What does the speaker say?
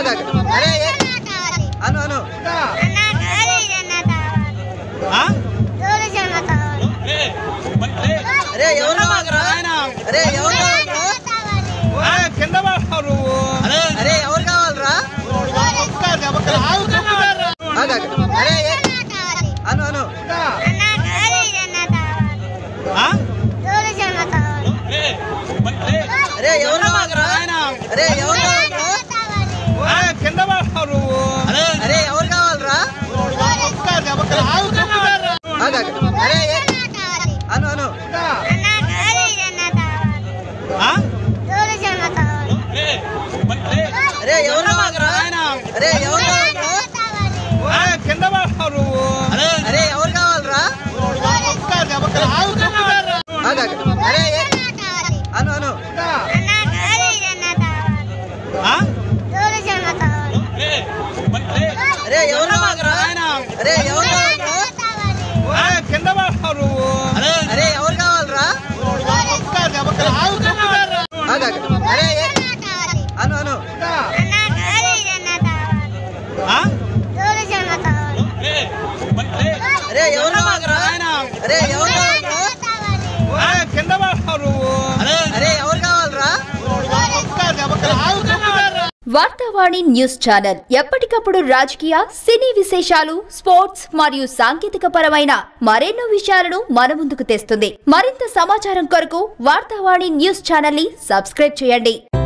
ఆగాగు. అరే ఏ- అను అను అరే ఎవరు కావాలరా అరే ఎవరు కావాలరా కింద పడతావు నువ్వు అరే ఎవరు కావాలరా ఆగాగు. అరే ఏ- అను అను అరే ఎవరు కావాలరా అరే ఎవరు కావాలరా కింద పడతావు నువ్వు అరే ఎవరు కావాలరా ఆగాగు. అరే ఏ- అను అను అరే ఎవరు కావాలరా అరే ఎవరు కావాలరా కింద పడతావు నువ్వు అరే ఎవరు కావాలరా ఆగాగు. అరే ఏ- అను అను అరే ఎవరు కావాలరా అరే ఎవరు కావాలరా కింద పడతావు నువ్వు అరే ఎవరు కావాలరా ఆగాగు. అరే ఏ- అను అను అరే ఎవరు కావాలరా అరే ఎవరు కావాలరా కింద పడతావు నువ్వు అరే ఎవరు కావాలరా వార్తావాణి న్యూస్ ఛానల్ ఎప్పటికప్పుడు రాజకీయ సినీ విశేషాలు స్పోర్ట్స్ మరియు సాంకేతిక పరమైన మరెన్నో విషయాలను మన ముందుకు తెస్తుంది మరింత సమాచారం కొరకు వార్తావాణి న్యూస్ ఛానల్ ని సబ్స్క్రైబ్ చేయండి